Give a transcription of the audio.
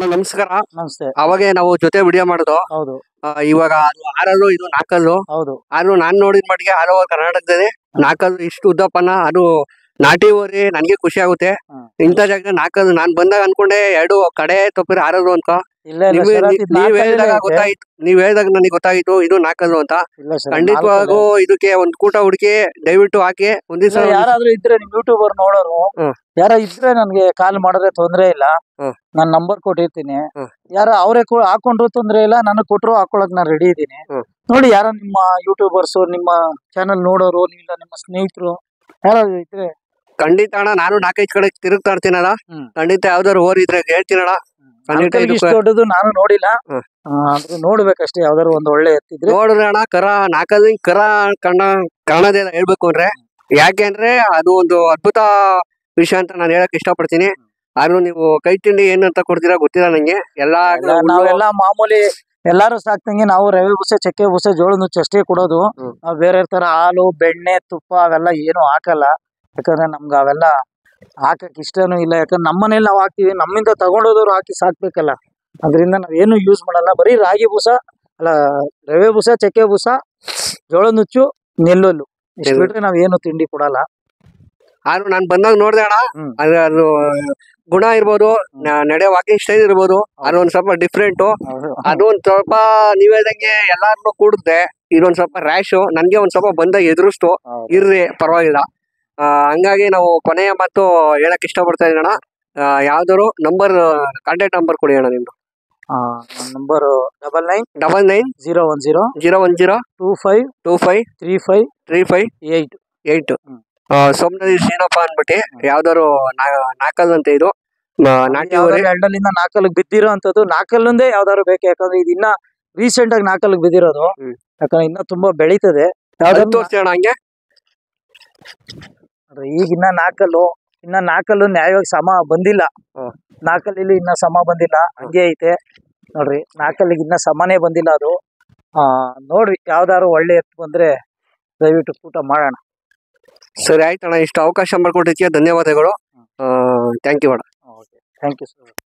ಅಣ್ಣ ನಮಸ್ಕಾರ ನಮಸ್ತೆ ಅವಾಗೆ ನಾವು ಜೊತೆ ವಿಡಿಯೋ ಮಾಡೋದು ಹೌದು ಆ, ಇವಾಗ ಅದು ಆರಲ್ಲು ಇದು ನಾಲ್ಕಲ್ಲು ಹೌದು ಆದ್ರೂ ನಾನ್ ನೋಡಿದ ಮಟ್ಟಿಗೆ ಆಲ್ ಓವರ್ ಕರ್ನಾಟಕದಲ್ಲಿ ನಾಲ್ಕಲ್ಲು ಇಷ್ಟು ಉದ್ದಪ್ಪನ ಅದು ನಾಟಿ ಓರಿ ನನಗೆ ಖುಷಿ ಆಗುತ್ತೆ ಹ್ಮ್. ಇಂಥ ಜಾಗ ನಾಲ್ಕಲ್ಲು ನಾನ್ ಬಂದಾಗ ಅನ್ಕೊಂಡೆ ಎರಡು ಕಡೆ ತಪ್ಪಿರ ಆರಲ್ಲು ಅಂತ ಇಲ್ಲ ಇಲ್ಲ ನೀವ್ ಶರತ್ ಇದು ನೀವ್ ನಾಲ್ಕಲ್ಲೇ ಹೇಳಿದಾಗ ಐತೆ. ಗೊತ್ತಾಯ್ತು ನೀವ್ ಹೇಳಿದಾಗ ನನಗೆ ಗೊತ್ತಾಗಿತ್ತು ಇದು ನಾಲ್ಕಲ್ಲು ಅಂತ ಇಲ್ಲ ಶರತ್ ಖಂಡಿತವಾಗೂ ಇದಕ್ಕೆ ಒಂದ್ ಕೂಟ ಹುಡುಕಿ ದಯವಿಟ್ಟು ಹಾಕಿ ಒಂದ್ ದಿವಸ ನಾಲ್ಕಲ್ಲೇ. ಇಲ್ಲ, ಯಾರಾದ್ರೂ ಇದ್ರೆ ನಿಮ್ ಯೂಟ್ಯೂಬರ್ ನೋಡೋರು ಹ್ಮ್. ಯಾರ ಇದ್ರೆ ನನ್ಗೆ ಕಾಲ್ ಮಾಡಿದ್ರೆ ತೊಂದ್ರೆ ಇಲ್ಲ ಹ್ಮ್. ನಾನ್ ನಂಬರ್ ಕೊಟ್ಟಿರ್ತೀನಿ ಹ್ಮ್. ಯಾರ ಅವರೇ ಹಾಕೊಂಡ್ರು ತೊಂದ್ರೆ ಇಲ್ಲ ನನಗ್ ಕೊಟ್ರು ಹಾಕೊಳಕ್ ನಾನು ರೆಡಿ ಇದ್ದೀನಿ ಹ್ಮ್. ನೋಡಿ ಯಾರ ನಿಮ್ಮ ಯೂಟ್ಯೂಬರ್ಸ್ ನಿಮ್ಮ ಚಾನಲ್ ನೋಡೋರು ಇಲ್ಲ ನಿಮ್ಮ ಸ್ನೇಹಿತರು ಯಾರಾದ್ರೂ ಇದ್ರೆ ಖಂಡಿತ ಅಣ್ಣ ನಾನು ನಾಲ್ಕೈದು ಕಡೆ ತಿರುಗ್ತಾ ಇರ್ತೀನಲ್ಲ ಹ್ಮ್. ಖಂಡಿತ ಯಾವ್ದಾದ್ರು ಓರ್ ಇದ್ರೆ ಹೇಳ್ತೀನಣ್ಣ ಖಂಡಿತ ನಾಲ್ಕಲ್ಲಿಗೆ ಇದಕ್ಕೆ- ಇಷ್ಟು ದೊಡ್ಡದು ನಾನು ನೋಡಿಲ್ಲ ಹ್ಮ್. ಆ, ಆದ್ರೆ ನೋಡ್ಬೇಕಷ್ಟೇ ಯಾವ್ದಾದ್ರು ಒಂದ್ ಒಳ್ಳೆ ಎತ್ತಿದ್ರೆ ನೋಡ್ರಿ ಅಣ್ಣ ಕರ ನಾಲ್ಕಲ್ಲಿ ಕರ ಕಣ್ಣ ಕಾಣೋದೇ ಇಲ್ಲ ಹೇಳ್ಬೇಕು ಅಂದ್ರೆ ಯಾಕೆ ಅಂದ್ರೆ ಅದು ಒಂದು ಅದ್ಭುತ ವಿಷಯ ಅಂತ ನಾನು ಹೇಳಕ್ ಇಷ್ಟಪಡ್ತೀನಿ ಆದ್ರೂ ನೀವು ಕೈ ತಿಂಡಿ ಏನಂತ ಕೊಡ್ತೀರಾ ಗೊತ್ತಿಲ್ಲ ನಂಗೆ ಎಲ್ಲಾ ಎಲ್ಲ ನಾವೆಲ್ಲ ಮಾಮೂಲಿ ಎಲ್ಲಾರು ಸಾಕ್ತಂಗೆ ನಾವು ರವೆ ಬುಸೆ ಚಕ್ಕೆ ಬುಸೆ ಜೋಳದ ನುಚ್ಚು ಅಷ್ಟೇ ಕೊಡೋದು ಹ್ಮ್. ನಾವ್ ಬೇರೆ ತರ ಹಾಲು ಬೆಣ್ಣೆ ತುಪ್ಪ ಅವೆಲ್ಲ ಏನು ಹಾಕಲ್ಲ ಯಾಕಂದ್ರೆ ನಮ್ಗೆ ಅವೆಲ್ಲ ಹಾಕಕ್ ಇಷ್ಟನೂ ಇಲ್ಲ ಯಾಕಂದ್ರೆ ನಮ್ಮನೇಲಿ ನಾವು ಹಾಕ್ತಿವಿ ನಮ್ಮಿಂದ ತಗೊಂಡೋದವ್ರು ಹಾಕಿ ಸಾಕ್ಬೇಕಲ್ಲ ಅದರಿಂದ ನಾವ್ ಏನು ಯೂಸ್ ಮಾಡಲ್ಲ ಬರೀ ರಾಗಿ ಬೂಸ ಅಲ್ಲ ರವೆ ಬೂಸ ಚಕ್ಕೆ ಬೂಸ ಜೋಳದ ನುಚ್ಚು ನೆಲ್ಲೊಲ್ಲು ಇಷ್ಟು ನೆಲ್ಲು. ಬಿಟ್ರೆ ನಾವ್ ಏನು ತಿಂಡಿ ಕೊಡಲ್ಲ ಆದ್ರೂ ನಾನ್ ಬಂದಾಗ ನೋಡ್ದೆ ಅಣ್ಣ ಹ್ಮ್. ಅದು ಅದು ಗುಣ ಇರ್ಬೋದು ನ- ನಡೆ ವಾಕಿಂಗ್ ಸ್ಟೈಲ್ ಇರ್ಬೋದು ಅದು ಒಂದ್ ಸ್ವಲ್ಪ ಡಿಫ್ರೆಂಟ್ ಅದು ಒಂದ್ ಸ್ವಲ್ಪ ನೀವ್ ಹೇಳ್ದಂಗೆ ಎಲ್ಲಾರ್ನು ಕೂಡುತ್ತೆ ಇದೊಂದ್ ಸ್ವಲ್ಪ ರ್ಯಾಶ್ ನನ್ಗೆ ಒಂದ್ ಸ್ವಲ್ಪ ಬಂದಾಗ ಎದುರಿಸ್ತು ಇರ್ರಿ ಪರವಾಗಿಲ್ಲ ಆ, ಹಂಗಾಗಿ ನಾವು ಕೊನೆಯ ಮತ್ತು ಹೇಳಕ್ ಇಷ್ಟಪಡ್ತಾ ಇದೀನಿ ಅಣ್ಣ ಆ, ಯಾವ್ದಾದ್ರು ನಂಬರ್ ಕಾಂಟ್ಯಾಕ್ಟ್ ನಂಬರ್ ಕೊಡಿ ಅಣ್ಣ ನಿಮ್ದು number double nine double nine zero one zero zero one zero two five two five three five three five eight eight hmm. ಸೋಮನದಿ ಶ್ರೀನಪ್ಪ ಅಂದ್ಬಿಟ್ಟು ಯಾವ್ದಾದ್ರು ನಾ- ನಾಲ್ಕಲ್ ಅಂತ ಇದು ಆ, ನಾಟಿ ಯಾವ್ದಾದ್ರು ಊರಿ ಎರಡಲ್ಲಿಂದ ನಾಲ್ಕಲ್ಲಿಗೆ ಬಿದ್ದಿರೋ ಅಂತದ್ದು ನಾಲ್ಕಲ್ಲೊಂದೇ ಯಾವ್ದಾದ್ರು ಬೇಕು ಯಾಕಂದ್ರೆ ಇದು ಇನ್ನ ರೀಸೆಂಟ್ ಆಗಿ ನಾಲ್ಕಲ್ಲಿಗೆ ಬಿದ್ದಿರೋದು ಹ್ಮ್. ಯಾಕಂದ್ರೆ ಇನ್ನ ತುಂಬಾ ಬೆಳೀತದೆ ಅದ್ ಯಾವ್ದಾದ್ರು ತೋರ್ಸಿ ಅಣ್ಣ ಹಂಗೆ ನೋಡ್ರಿ, ಈಗ ಇನ್ನ ನಾಲ್ಕಲ್ಲು ಇನ್ನ ನಾಲ್ಕಲ್ಲು ನ್ಯಾಯವಾಗಿ ಸಮ ಬಂದಿಲ್ಲ ಹ್ಮ್. ನಾಲ್ಕಲ್ಲಿ ಇನ್ನ ಸಮ ಬಂದಿಲ್ಲ ಹಂಗೆ ಐತೆ ನೋಡ್ರಿ ನಾಲ್ಕಲ್ಲಿಗೆ ಇನ್ನ ಸಮನೇ ಬಂದಿಲ್ಲ ಅದು ಆ ನೋಡ್ರಿ ಯಾವ್ದಾದ್ರು ಒಳ್ಳೆ ಎತ್ತು ಬಂದ್ರೆ ದಯವಿಟ್ಟು ಊಟ ಮಾಡೋಣ ಸರಿ ಆಯ್ತಣ್ಣ ಇಷ್ಟು ಅವಕಾಶ ಮಾಡ್ಕೊಟ್ಟಿದ್ದಕ್ಕೆ ಧನ್ಯವಾದಗಳು ಥ್ಯಾಂಕ್ ಯು ಅಣ್ಣ ಥ್ಯಾಂಕ್ ಯು ಸರ್